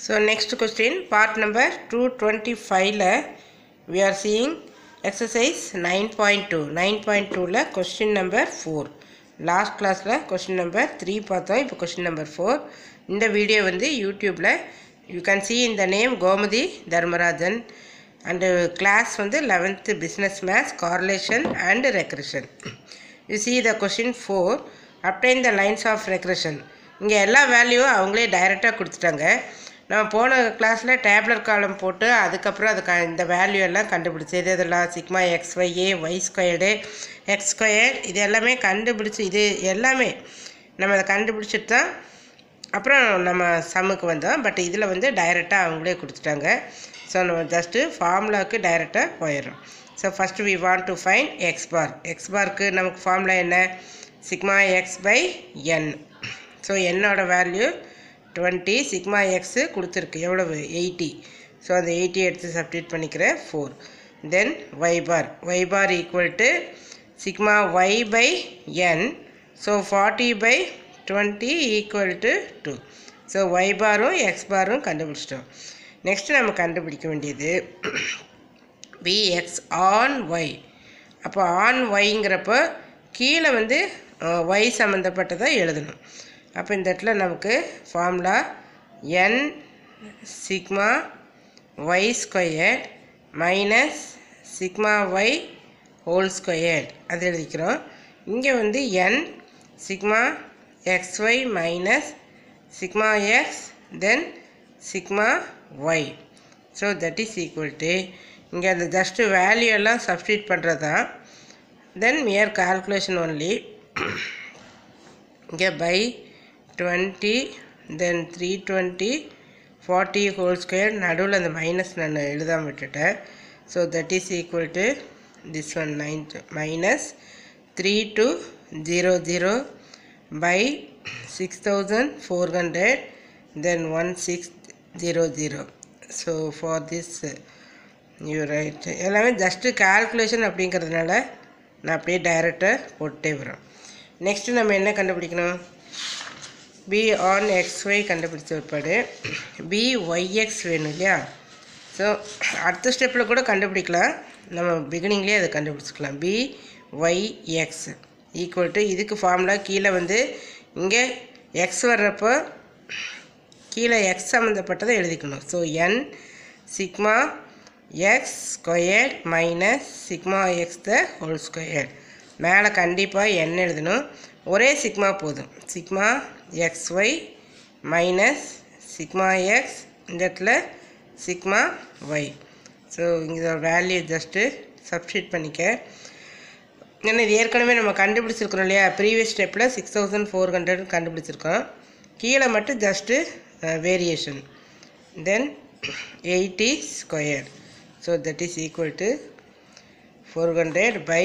So next question, part number 225 ல we are seeing exercise 9.2 9.2ல question number 4 last கிளாஸில் question number three பார்த்தோம் இப்போ கொஷின் நம்பர் ஃபோர் இந்த வீடியோ வந்து யூடியூப்பில் யூ கேன் see இந்த name Gomathi Dharmarajan and class வந்து eleventh business maths correlation and regression you see the question four obtain the lines of regression இங்கே எல்லா வேல்யூவும் அவங்களே டைரெக்டாக கொடுத்துட்டாங்க நம்ம போன கிளாஸில் டேப்லெட் காலம் போட்டு அதுக்கப்புறம் அது க இந்த வேல்யூ எல்லாம் கண்டுபிடிச்சி இது இதெல்லாம் sigma x y a y squared x square இது எல்லாமே கண்டுபிடிச்சி இது எல்லாமே நம்ம அதை கண்டுபிடிச்சிட்டு தான் அப்புறம் நம்ம சம்முக்கு வந்தோம் பட் இதில் வந்து டைரெக்டாக அவங்களே கொடுத்துட்டாங்க ஸோ நம்ம ஜஸ்ட்டு ஃபார்முலாவுக்கு டைரெக்டாக போயிடுறோம் so first we want to find x bar x பார்க்கு நமக்கு ஃபார்முலா என்ன sigma x by n so என்னோட வேல்யூ டுவெண்ட்டி சிக்மா எக்ஸு கொடுத்துருக்கு எவ்வளவு எயிட்டி ஸோ அந்த எயிட்டி எடுத்து சப்ஸ்டியூட் பண்ணிக்கிறேன் four then y bar y bar equal to sigma y by n so forty by twenty equal to two so y பாரும் x பாரும் கண்டுபிடிச்சிட்டோம் next நம்ம கண்டுபிடிக்க வேண்டியது பிஎக்ஸ் ஆன் ஒய் அப்போ ஆன் ஒய்ங்கிறப்போ கீழே வந்து ஒய் சம்மந்தப்பட்டதை எழுதணும் அப்போ இந்த இடத்துல நமக்கு formula n sigma y square minus sigma y whole square அது எழுதிக்கிறோம் இங்கே வந்து n sigma x y minus sigma x then sigma y so that is equal to இங்கே அந்த ஜஸ்ட்டு வேல்யூ எல்லாம் சப்ஸ்டியூட் பண்ணுறது தான் தென் மியர் கால்குலேஷன் ஒன்லி இங்கே by twenty then three twenty forty whole square நடுவில் அந்த மைனஸ் நான் எழுதாமல் விட்டுட்டேன் so that is equal to this one nine minus three two zero zero by six thousand four hundred then one six zero zero so for this you write எல்லாமே just calculation அப்படிங்கிறதுனால நான் அப்படியே டைரெக்டாக போட்டே வரோம் நெக்ஸ்ட்டு நம்ம என்ன கண்டுபிடிக்கணும் பி ஆன் எக்ஸ் ஒய் கண்டுபிடிச்ச பிற்பாடு பி ஒய்எக்ஸ் வேணும் இல்லையா ஸோ அடுத்த ஸ்டெப்பில் கூட கண்டுபிடிக்கலாம் நம்ம பிகினிங்லேயே அதை கண்டுபிடிச்சிக்கலாம் b y x equal to இதுக்கு ஃபார்முலா கீழே வந்து இங்கே எக்ஸ் வர்றப்போ கீழே எக்ஸ் சம்மந்தப்பட்டதை எழுதிக்கணும் so n sigma x square minus sigma x the whole square மேலே கண்டிப்பாக என் எழுதணும் ஒரே சிக்மா போதும் sigma x y minus sigma x இந்த இடத்துல சிக்மா ஒய் ஸோ இங்கே வேல்யூ ஜஸ்ட்டு சப்ஸ்டியூட் பண்ணிக்க ஏன்னா இது ஏற்கனவே நம்ம கண்டுபிடிச்சிருக்கிறோம் இல்லையா ப்ரீவியஸ் ஸ்டெப்பில் சிக்ஸ் தௌசண்ட் ஃபோர் ஹண்ட்ரட் கண்டுபிடிச்சிருக்கோம் கீழே மட்டும் just variation then eighty square so that is equal to four hundred by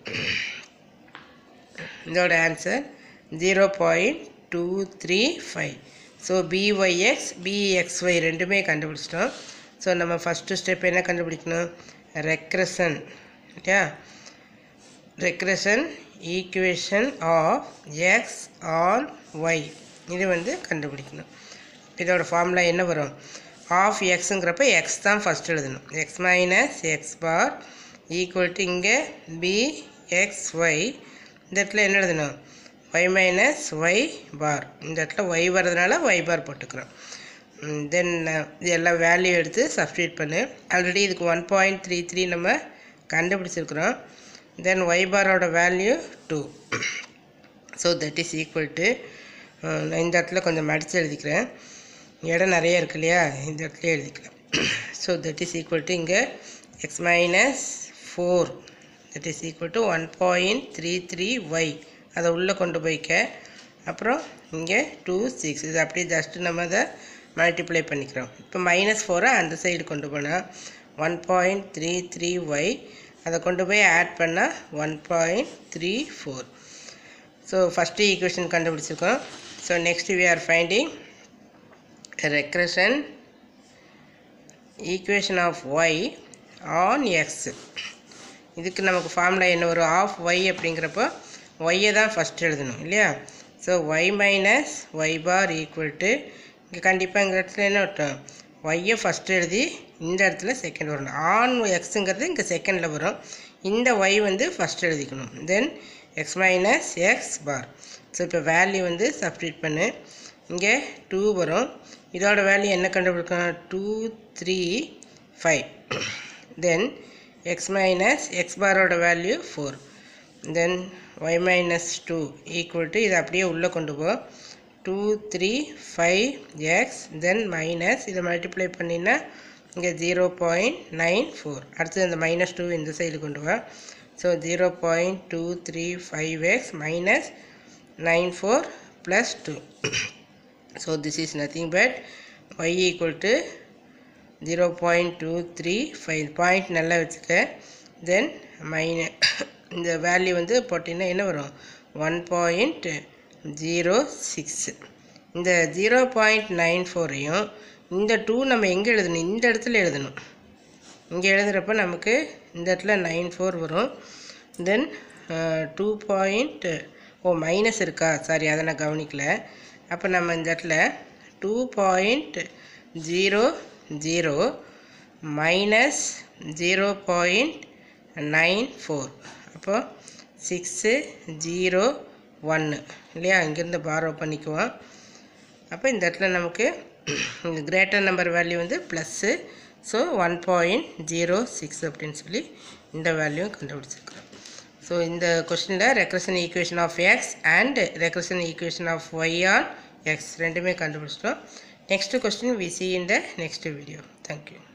இதோட answer zero point two three five so b y x b x y ரெண்டுமே கண்டுபிடிச்சிட்டோம் ஸோ நம்ம ஃபஸ்ட்டு ஸ்டெப் என்ன கண்டுபிடிக்கணும் ரெக்ரஷன் இல்லையா regression equation of x on y இது வந்து கண்டுபிடிக்கணும் இதோட ஃபார்முலா என்ன வரும் ஆஃப் எக்ஸுங்கிறப்ப எக்ஸ் தான் ஃபஸ்ட் எழுதணும் x minus x bar equal to இங்கே பி எக்ஸ் ஒய் இந்த இடத்துல என்ன எழுதணும் ஒய் மைனஸ் ஒய் பார் இந்த இடத்துல ஒய் வர்றதுனால ஒய் பார் போட்டுக்கிறோம் தென் இது எல்லாம் வேல்யூ எடுத்து சப்ஸ்டியூட் பண்ணு ஆல்ரெடி இதுக்கு ஒன் பாயிண்ட் த்ரீ த்ரீ நம்ம கண்டுபிடிச்சிருக்கிறோம் தென் ஒய் பாரோட value two so that is equal to இந்த இடத்துல கொஞ்சம் மடித்து எழுதிக்கிறேன் இடம் நிறைய இருக்கு இல்லையா இந்த இடத்துல எழுதிக்கிறேன் so that is equal to இங்கே x minus four that is equal to one point three three y அதை உள்ளே கொண்டு போய்க்க அப்புறம் இங்கே டூ சிக்ஸ் இது அப்படியே ஜஸ்ட்டு நம்ம அதை மல்டிப்ளை பண்ணிக்கிறோம் இப்போ மைனஸ் ஃபோரை அந்த சைடு கொண்டு போனால் one point three three y அதை கொண்டு போய் ஆட் பண்ணால் one point three four so first equation கண்டுபிடிச்சிருக்கோம் so next we are finding regression equation of Y on x இதுக்கு நமக்கு ஃபார்முலா என்ன வரும் ஆஃப் ஒய் அப்படிங்கிறப்போ ஒய்யை தான் ஃபஸ்ட் எழுதணும் இல்லையா so y minus y bar equal to இங்கே கண்டிப்பாக இந்த இடத்துல என்ன வரும் ஒய்யை ஃபஸ்ட்டு எழுதி இந்த இடத்துல செகண்ட் வரணும் ஆன் எக்ஸுங்கிறது இங்கே செகண்டில் வரும் இந்த ஒய் வந்து ஃபஸ்ட் எழுதிக்கணும் then x minus x bar so இப்போ வேல்யூ வந்து சப்ஸ்டியூட் பண்ணு இங்கே டூ வரும் இதோட வேல்யூ என்ன கண்டுபிடிக்கணும் two three five then x minus x பாரோட value four then y minus two equal to இதை அப்படியே உள்ளே கொண்டு போ two three five x then minus இதை மல்டிப்ளை பண்ணினா இங்கே ஜீரோ பாயிண்ட் நைன் ஃபோர் அடுத்தது இந்த மைனஸ் டூ இந்த சைடு கொண்டு வா so zero point two three five X minus nine four plus two so this is nothing but Y equal to zero point two three five point நல்லா வச்சுக்க தென் மைன இந்த value வந்து போட்டிங்கன்னா என்ன வரும் ஒன் பாயிண்ட் ஜீரோ சிக்ஸ் இந்த zero point nine ஃபோரையும் இந்த டூ நம்ம எங்கே எழுதணும் இந்த இடத்துல எழுதணும் இங்கே எழுதுகிறப்ப நமக்கு இந்த இடத்துல நைன் ஃபோர் வரும் then two point oh minus இருக்கா சாரி அதை நான் கவனிக்கல அப்போ நம்ம இந்த இடத்துல two point zero zero minus zero point nine four அப்போ சிக்ஸு ஜீரோ ஒன்று இல்லையா இங்கேருந்து பாரோ பண்ணிக்குவோம் அப்போ இந்த இடத்துல நமக்கு இந்த கிரேட்டர் நம்பர் வேல்யூ வந்து plus so one point zero six அப்படின்னு சொல்லி இந்த வேல்யூ கண்டுபிடிச்சிருக்கிறோம் ஸோ இந்த கொஸ்டினில் regression equation of X and regression equation of Y on X ரெண்டுமே கண்டுபிடிச்சிட்டோம் next question we see in the next video thank you